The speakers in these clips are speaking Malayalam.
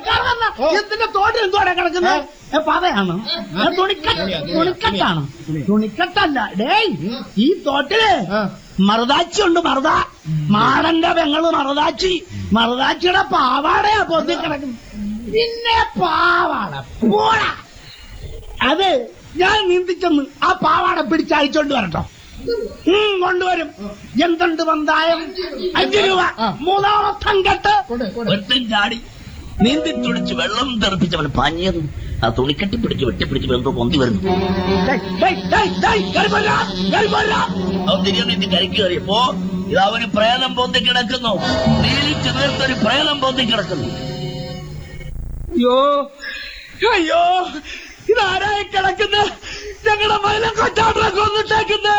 കറന്ന ഇതിന്റെ തോട്ടിൽ എന്തുവാണ് കിടക്കുന്നത് ഏ, പതയാണോ ഏ, തുണിക്കട്ട് തുണിക്കട്ടാണോ തുണിക്കട്ടല്ല ഡേയ് ഈ തോട്ടില് മറുതാച്ചി ഉണ്ട് മറുത മാടന്റെ പെങ്ങള് മറുതാച്ചി മറുതാച്ചിയുടെ പാവാടയാ പൊന്തി കിടക്കുന്നത് പിന്നെ പാവാട പോടാ അത് ഞാൻ നീന്തിച്ചെന്ന് ആ പാവാട പിടിച്ചയച്ചോണ്ട് വരട്ടോ ഉം, കൊണ്ടുവരും എന്തുണ്ട് പന്തായം അഞ്ചു രൂപ മൂന്നാമത്തം കെട്ട് ഒറ്റൻ ചാടി നീന്തി തുടിച്ച് വെള്ളം തെറിപ്പിച്ചവൻ പാഞ്ഞത് ആ തുണിക്കെട്ടി പിടിച്ച് വെട്ടിപ്പിടിച്ച് എന്തോ പൊന്തി വരുന്നു ഡേയ്, ഡേയ്, ഡേയ്, ഡേയ്, കേറി പോരാ, കേറി പോരാ. അവൻ തിരികെ നീന്തി കരയ്ക്ക് കയറിയപ്പോ ഇതാ ഒരു പ്രേതം പൊന്തി കിടക്കുന്നു നീലിച്ച് നേർത്തൊരു പ്രേതം പൊന്തി കിടക്കുന്നു അയ്യോ അയ്യോ ഇതാരായി കിടക്കുന്നത് ഞങ്ങളുടെ മൈലം കൊച്ചാട്ടനെ കൊന്നിട്ടേക്കുന്നേ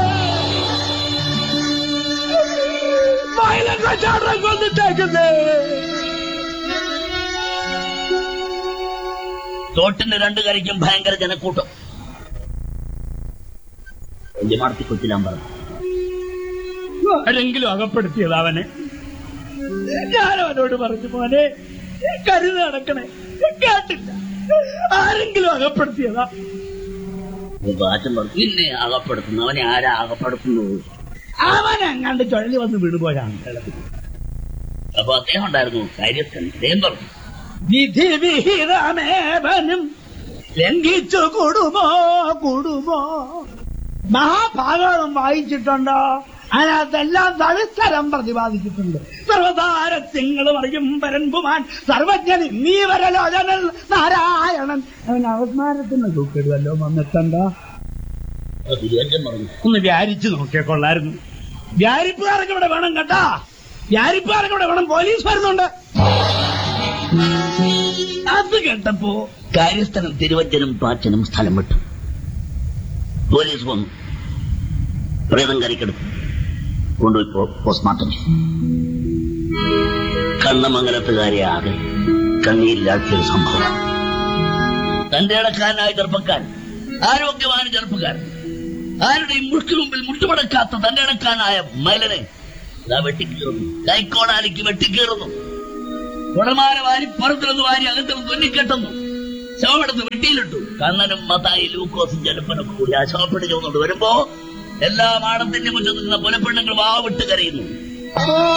മൈലം കൊച്ചാട്ടനെ കൊന്നിട്ടേക്കുന്നേ തോട്ടിന്റെ രണ്ടു കരയ്ക്കും ഭയങ്കര ജനക്കൂട്ടം എന്റെ മടത്തി കൊച്ചിലാൻ പറഞ്ഞു ആരെങ്കിലും അകപ്പെടുത്തിയത് അവനെ ഞാൻ അവനോട് പറഞ്ഞു മോനെ കരുത് നടക്കണേ കേട്ടില്ല ആരെങ്കിലും അകപ്പെടുത്തിയതാ അപ്പൊ അച്ഛൻ പറഞ്ഞു പിന്നെ അകപ്പെടുത്തുന്നു അവനെ ആരാ അകപ്പെടുത്തുന്നു അവൻ അങ്ങാണ്ട് ചുഴലി വന്ന് വീണുപോയാണ് അപ്പൊ അദ്ദേഹം ഉണ്ടായിരുന്നു കാര്യസ്ഥൻ അദ്ദേഹം പറഞ്ഞു വിധി വിഹിതമേവനും ലംഘിച്ചു കൂടുമോ കൂടുമോ മഹാഭാഗവതം വായിച്ചിട്ടുണ്ടോ അതിനകത്തെല്ലാം സവിസ്തരം പ്രതിപാദിച്ചിട്ടുണ്ട് സർവതാരത്തിങ്ങൾ പറയും പരൻകുമാൻ സർവജ്ഞൻ നീ വരലോചനൽ നാരായണൻ അവൻ അവസ്മാരത്തിന് തൂക്കിടുവല്ലോ വന്നിട്ടുണ്ടോ അപ്പൊ തിരുവച്ചൻ പറഞ്ഞു ഒന്ന് വ്യാരിച്ചു നോക്കിയാ കൊള്ളായിരുന്നു വ്യാരിപ്പുകാരൊക്കെ ഇവിടെ വേണം കേട്ടാ വ്യാരിപ്പുകാരൊക്കെ ഇവിടെ വേണം പോലീസ് വരുന്നുണ്ട് അത് കേട്ടപ്പോ കാര്യസ്ഥനും തിരുവച്ചനും പാച്ചനും സ്ഥലം വിട്ടു പോലീസ് വന്നു പ്രേതം കരയ്ക്കെടുത്തു കൊണ്ടുപോയി പോ- പോസ്റ്റ്മോർട്ടം ചെയ്തു കണ്ണമംഗലത്തുകാരെ ആകെ കണ്ണീരിലാക്കിയൊരു സംഭവം തന്റെ ഇടക്കാരനായ ചെറുപ്പക്കാരൻ ആരോഗ്യവാന ചെറുപ്പക്കാരൻ ആരുടെയും മുഴുക്ക് മുമ്പിൽ മുട്ടുമടക്കാത്ത തന്റെ ഇടക്കാരനായ മൈലനെ ഇതാ വെട്ടിക്കീറുന്നു കൈക്കോടാലിക്ക് വെട്ടിക്കീറുന്നു കുടമാല വാരി പുറത്തിരുന്ന് വാരി അകത്തിരുന്ന് തുന്നിക്കെട്ടുന്നു ശവമെടുത്ത് വെട്ടിയിലിട്ടു കണ്ണനും മതായി ലൂക്കോസും ജലപ്പനൊക്കെ കൂടി ആ ശവപ്പെട്ട് ചുവന്നുകൊണ്ട് വരുമ്പോ എല്ലാ മാടത്തിന്റെ മുറ്റത്ത് നിന്ന പുലപ്പെണ്ണുങ്ങൾ വാവിട്ട് കരയുന്നു